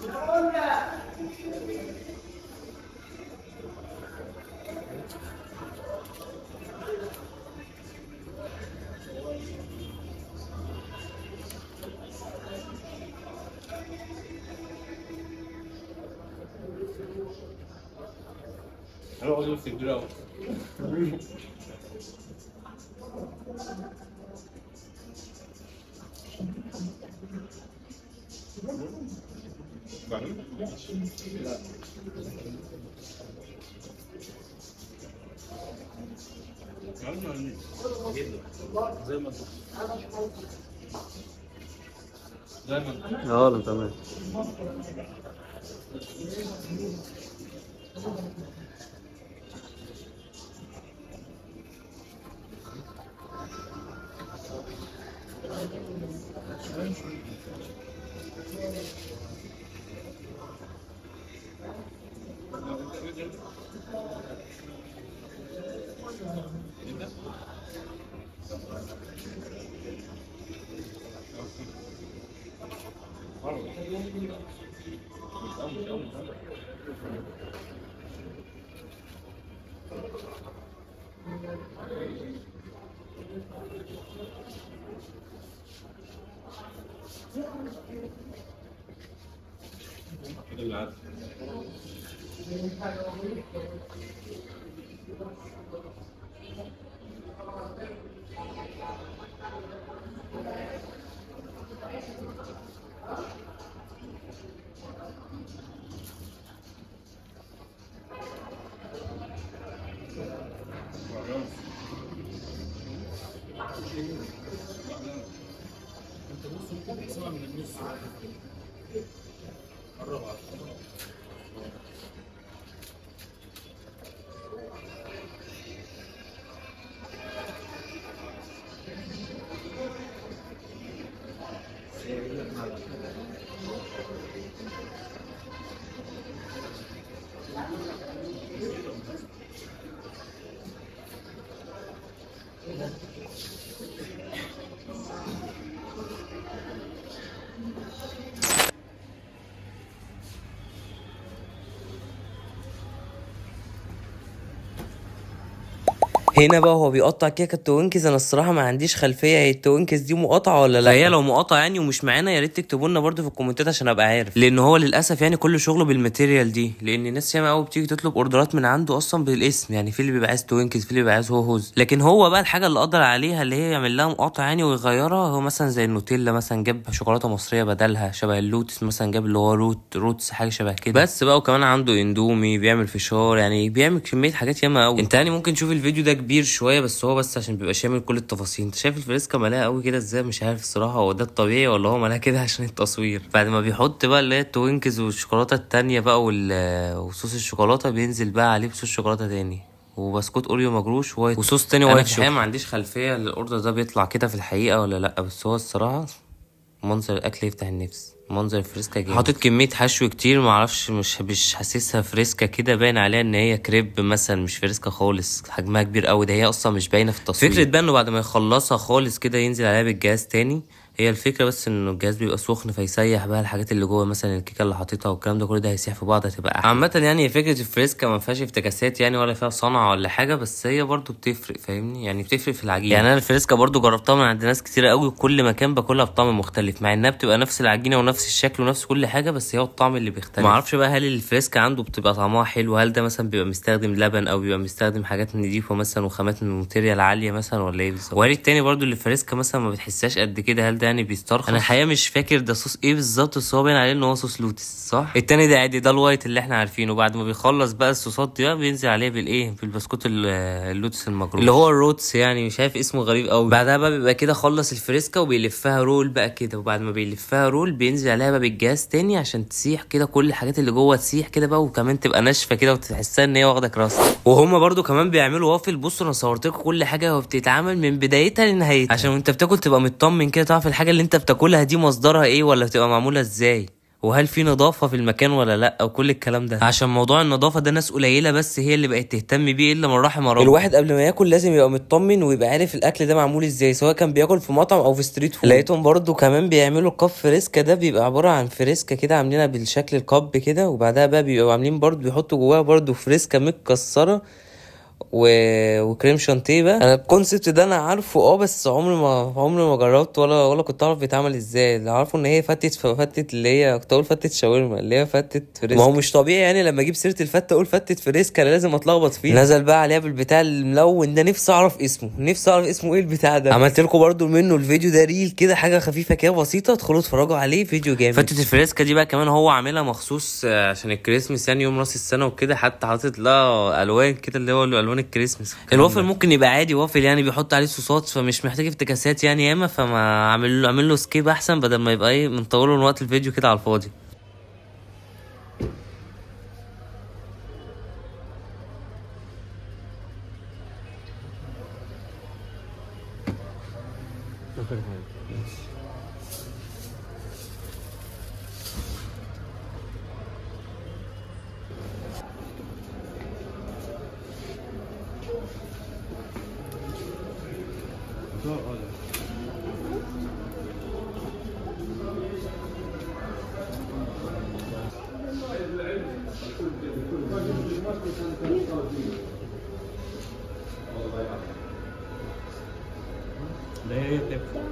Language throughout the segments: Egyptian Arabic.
هروح ادوس الجراوند لا زي ما انت زي ما انت اه لا تمام كده اللي عدى انت بص ممكن تحسبها من النص قرب على هنا بقى هو بيقطع كيكه التوينكز انا الصراحه ما عنديش خلفيه هي التوينكز دي مقاطعه ولا لا هي لو مقاطعه يعني ومش معانا يا ريت تكتبوا لنا برده في الكومنتات عشان ابقى عارف لان هو للاسف يعني كل شغله بالماتيريال دي لان ناس ياما قوي بتيجي تطلب اوردرات من عنده اصلا بالاسم يعني في اللي بيبقى عايز توينكز في اللي بيبقى عايز هوهوز لكن هو بقى الحاجه اللي قدر عليها اللي هي يعمل لها مقاطعه يعني ويغيرها هو مثلا زي النوتيلا مثلا جاب شوكولاته مصريه بدلها شبه اللوتس مثلا جاب اللي هو روت روتس حاجه شبه كده بس بقى وكمان عنده اندومي بيعمل فشار يعني بيعمل كميه حاجات ياما قوي انت يعني ممكن تشوف الفيديو ده كبير شويه بس هو بس عشان بيبقى شامل كل التفاصيل انت شايف الفريسكا ملاها قوي كده ازاي مش عارف الصراحه هو ده الطبيعي ولا هو ملاها كده عشان التصوير بعد ما بيحط بقى اللي هي التوينكز والشوكولاته التانية بقى وال- وصوص الشوكولاته بينزل بقى عليه بصوص شوكولاته تاني وبسكوت اوريو مجروش وايت وصوص تاني وايت شوكولاته ما عنديش خلفيه الاوردر ده بيطلع كده في الحقيقه ولا لا بس هو الصراحه منظر الاكل يفتح النفس منظر الفريسكا جامد حاطط كميه حشو كتير معرفش مش مش حاسسها فريسكا كده باين عليها ان هي كريب مثلا مش فريسكا خالص حجمها كبير قوي ده هي اصلا مش باينه في التصوير فكره بقى انه بعد ما يخلصها خالص كده ينزل عليها بالجهاز تاني هي الفكره بس انه الجهاز بيبقى سخن فيسيح بقى الحاجات اللي جوه مثلا الكيكه اللي حاططها والكلام ده كل ده هيسيح في بعض هتبقى احلى عامه يعني هي فكره الفريسكا ما فيهاش افتكاسات يعني ولا فيها صنعه ولا حاجه بس هي برضو بتفرق فاهمني يعني بتفرق في العجينه يعني انا الفريسكا برضو جربتها من عند ناس كتير قوي وكل مكان باكلها بطعم مختلف مع انها بتبقى نفس العجينه ونفس الشكل ونفس كل حاجه بس هو الطعم اللي بيختلف ما اعرفش بقى هل الفريسكا عنده بتبقى طعمها حلو هل ده مثلا بيبقى مستخدم لبن او بيبقى مستخدم حاجات نضيفه مثلا وخامات من ماتيريال عاليه مثلا ولا ايه بالظبط وهل التاني برضو اللي الفريسكا مثلا ما بتحسهاش قد كده هل ده يعني بيسترخص انا الحقيقه مش فاكر ده صوص ايه بالظبط بس هو باين عليه ان هو صوص لوتس صح التاني ده عادي ده الوايت اللي احنا عارفينه بعد ما بيخلص بقى الصوصات دي بقى بينزل عليه بالايه بالبسكوت ال- اللوتس المجروش اللي هو الروتس يعني مش عارف اسمه غريب قوي بعدها بقى بيبقى كده خلص الفريسكا وبيلفها رول بقى كده وبعد ما بيلفها رول بينزل عليها بقى بالجهاز تاني عشان تسيح كده كل الحاجات اللي جوه تسيح كده بقى وكمان تبقى ناشفه كده وتحسها ان هي واخده كراست وهما برضو كمان بيعملوا وافل بصوا انا صورت لكم كل حاجه وبتتعمل من بدايتها لنهايتها عشان وانت بتاكل تبقى مطمن كده تعرف الحاجه اللي انت بتاكلها دي مصدرها ايه ولا بتبقى معموله ازاي وهل في نظافه في المكان ولا لا وكل الكلام ده عشان موضوع النظافه ده ناس قليله بس هي اللي بقت تهتم بيه الا من رحم ربنا الواحد قبل ما ياكل لازم يبقى مطمن ويبقى عارف الاكل ده معمول ازاي سواء كان بياكل في مطعم او في ستريت فود لقيتهم برضو كمان بيعملوا كاب فريسكا ده بيبقى عباره عن فريسكا كده عاملينها بالشكل الكاب كده وبعدها بقى بيبقوا عاملين برضو بيحطوا جواها برضو فريسكا متكسره و... وكريم شانتيه بقى انا الكونسيبت ده انا عارفه اه بس عمري ما عمري ما جربت ولا ولا كنت اعرف بيتعمل ازاي اللي عارفه ان هي فتت فتت اللي هي كنت اقول فتت شاورما اللي هي فتت فريسكا ما هو مش طبيعي يعني لما اجيب سيره الفته اقول فتت فريسكا أنا لازم اتلخبط فيه نزل بقى عليها بالبتاع الملون ده نفسي اعرف اسمه نفسي اعرف اسمه ايه البتاع ده عملت لكم برضو منه الفيديو ده ريل كده حاجه خفيفه كده بسيطه ادخلوا اتفرجوا عليه فيديو جامد فتت الفريسكا دي بقى كمان هو عاملها مخصوص آه، عشان الكريسماس يعني يوم راس السنه وكده حتى حاطط لها الوان كده اللي هو الوان الكريسماس الوافل ممكن يبقى عادي وافل يعني بيحط عليه صوصات فمش محتاج افتكاسات يعني ياما فما اعمل له اعمل له سكيب احسن بدل ما يبقى ايه بنطوله من وقت الفيديو كده على الفاضي ده هي بتبقى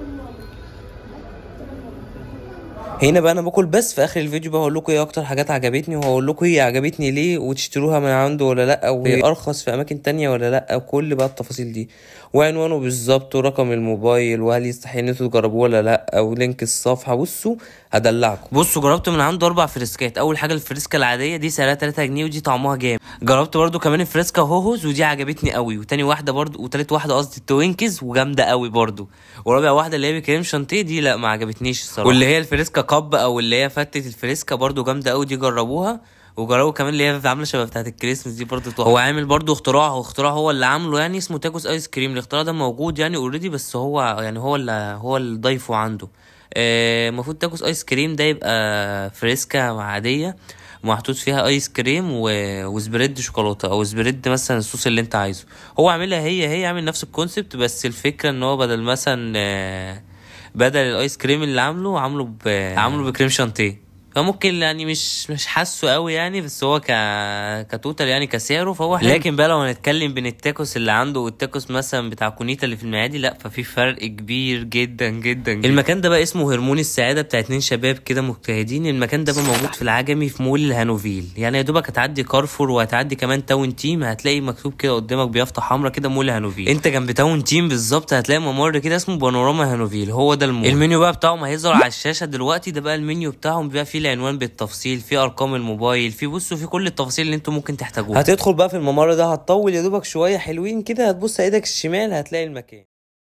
هنا بقى انا باكل بس في اخر الفيديو بقى هقول لكم ايه اكتر حاجات عجبتني وهقول لكم هي عجبتني ليه وتشتروها من عنده ولا لا وهي ارخص في اماكن تانية ولا لا وكل بقى التفاصيل دي وعنوانه بالظبط ورقم الموبايل وهل يستحق ان انتوا تجربوه ولا لا ولينك الصفحه بصوا هدلعكم بصوا جربت من عنده اربع فريسكات اول حاجه الفريسكا العاديه دي سعرها 3 جنيه ودي طعمها جامد جربت برضو كمان الفريسكا هوهوز ودي عجبتني قوي وتاني واحده برضو وتالت واحده قصدي التوينكز وجامده قوي برضو ورابع واحده اللي هي بكريم شانتيه دي لا ما عجبتنيش الصراحه واللي هي الفريسكا كاب او اللي هي فتة الفريسكا برضو جامده قوي دي جربوها وجربوا كمان اللي هي عامله شبه بتاعه الكريسماس دي برضه تحفه هو عامل برضه اختراع هو اختراع هو اللي عامله يعني اسمه تاكوس ايس كريم الاختراع ده موجود يعني اوريدي بس هو يعني هو اللي هو اللي ضايفه عنده آه، المفروض تاكوس ايس كريم ده يبقى فريسكا عاديه محطوط فيها ايس كريم و... وسبريد شوكولاته او سبريد مثلا الصوص اللي انت عايزه هو عاملها هي هي عامل نفس الكونسبت بس الفكره ان هو بدل مثلا آه، بدل الايس كريم اللي عامله عامله ب... عامله بكريم شانتيه فممكن يعني مش مش حاسه قوي يعني بس هو ك كتوتال يعني كسعره فهو حلو لكن بقى لو هنتكلم بين التاكوس اللي عنده والتاكوس مثلا بتاع كونيتا اللي في المعادي لا ففي فرق كبير جدا جدا, جدا. المكان ده بقى اسمه هرمون السعاده بتاع اتنين شباب كده مجتهدين المكان ده بقى موجود في العجمي في مول الهانوفيل يعني يا دوبك هتعدي كارفور وهتعدي كمان تاون تيم هتلاقي مكتوب كده قدامك بيافطه حمراء كده مول هانوفيل انت جنب تاون تيم بالظبط هتلاقي ممر كده اسمه بانوراما هانوفيل هو ده المول المنيو بقى بتاعهم هيظهر على الشاشه دلوقتي ده بقى المنيو بتاعهم بيبقى فيه العنوان بالتفصيل فيه ارقام الموبايل فيه بصوا فيه كل التفاصيل اللي انتم ممكن تحتاجوها هتدخل بقى في الممر ده هتطول يا دوبك شويه حلوين كده هتبص ايدك الشمال هتلاقي المكان